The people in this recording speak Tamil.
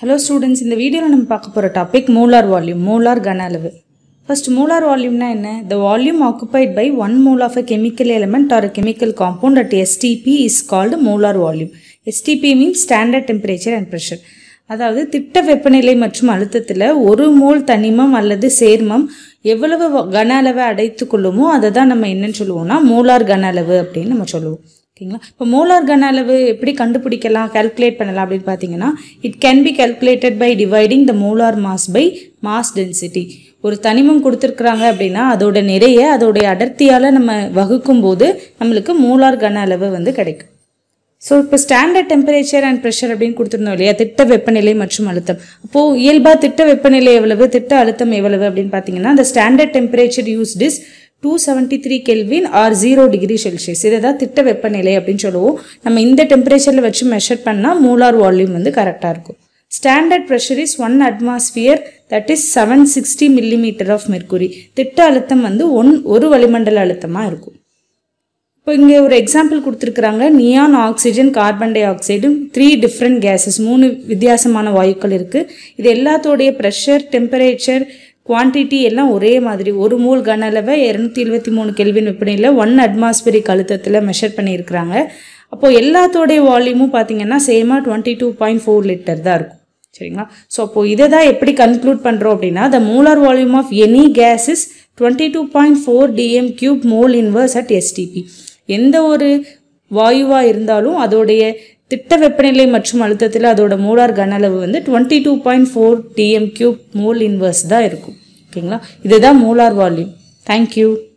ஹலோ ஸ்டூடெண்ட்ஸ் இந்த வீடியோவில் நம்ம பார்க்க போகிற டாபிக் மோலார் வால்யூம் மோலார் கன அளவு ஃபர்ஸ்ட் மோலார் வால்யூம்னா என்ன the volume occupied by one mole of a chemical element or chemical compound at STP is called molar volume STP means standard temperature and pressure அதாவது திட்ட வெப்பநிலை மற்றும் அழுத்தத்தில் ஒரு மோல் தனிமம் அல்லது சேர்மம் எவ்வளவு வ- கன அளவை அடைத்து கொள்ளுமோ அதை தான் நம்ம என்னன்னு சொல்லுவோம்னா மோலார் கன அளவு அப்படின்னு நம்ம சொல்லுவோம் ஓகேங்களா இப்போ மோலார் கன அளவு எப்படி கண்டுபிடிக்கலாம் கால்குலேட் பண்ணலாம் அப்படின்னு பார்த்தீங்கன்னா it can be calculated by dividing the molar mass by mass density ஒரு தனிமம் கொடுத்துருக்குறாங்க அப்படின்னா அதோட நிறைய அதோடைய அடர்த்தியால் நம்ம வகுக்கும் போது நம்மளுக்கு மோலார் கன அளவு வந்து கிடைக்கும் ஸோ இப்போ ஸ்டாண்டர்ட் டெம்பரேச்சர் அண்ட் ப்ரெஷர் அப்படின்னு கொடுத்துருந்தோம் இல்லையா திட்ட வெப்பநிலை மற்றும் அழுத்தம் அப்போது இயல்பாக திட்ட வெப்பநிலை எவ்வளவு திட்ட அழுத்தம் எவ்வளவு அப்படின்னு பார்த்தீங்கன்னா the standard temperature used is two seventy three kelvin or zero degree Celsius இதை தான் திட்ட வெப்பநிலை அப்படின்னு சொல்லுவோம் நம்ம இந்த டெம்பரேச்சரில் வச்சு மெஷர் பண்ணால் மூலார் வால்யூம் வந்து கரெக்டாக இருக்கும் standard pressure is one atmosphere that is seven sixty millimetre of mercury திட்ட அழுத்தம் வந்து ஒன் ஒரு வளிமண்டல அழுத்தமாக இருக்கும் இப்போ இங்கே ஒரு எக்ஸாம்பிள் கொடுத்துருக்குறாங்க neon oxygen carbon dioxide three different gases மூணு வித்தியாசமான வாயுக்கள் இருக்குது இது எல்லாத்தோடைய ப்ரெஷர் டெம்பரேச்சர் குவான்டிட்டி எல்லாம் ஒரே மாதிரி ஒரு மூல் கன அளவை இரநூத்தி எழுபத்தி மூணு கெல்வின் வெப்பநிலையில் ஒன் அட்மாஸ்பியரிக் அழுத்தத்தில் மெஷர் பண்ணியிருக்கிறாங்க அப்போது எல்லாத்தோடைய வால்யூமும் பார்த்தீங்கன்னா சேமாக twenty two point four litre தான் இருக்கும் சரிங்களா ஸோ அப்போ இதை தான் எப்படி கன்க்ளூட் பண்ணுறோம் அப்படின்னா the molar volume of any gas is twenty two point four DM cube mole inverse at STP எந்த ஒரு வாயுவாக இருந்தாலும் அதோடைய திட்ட வெப்பநிலை மற்றும் அழுத்தத்தில் அதோட மோலார் கன அளவு வந்து twenty two point four DM cube mole inverse தான் இருக்கும் ஓகேங்களா இதுதான் மோலார் வால்யூம் தேங்க்யூ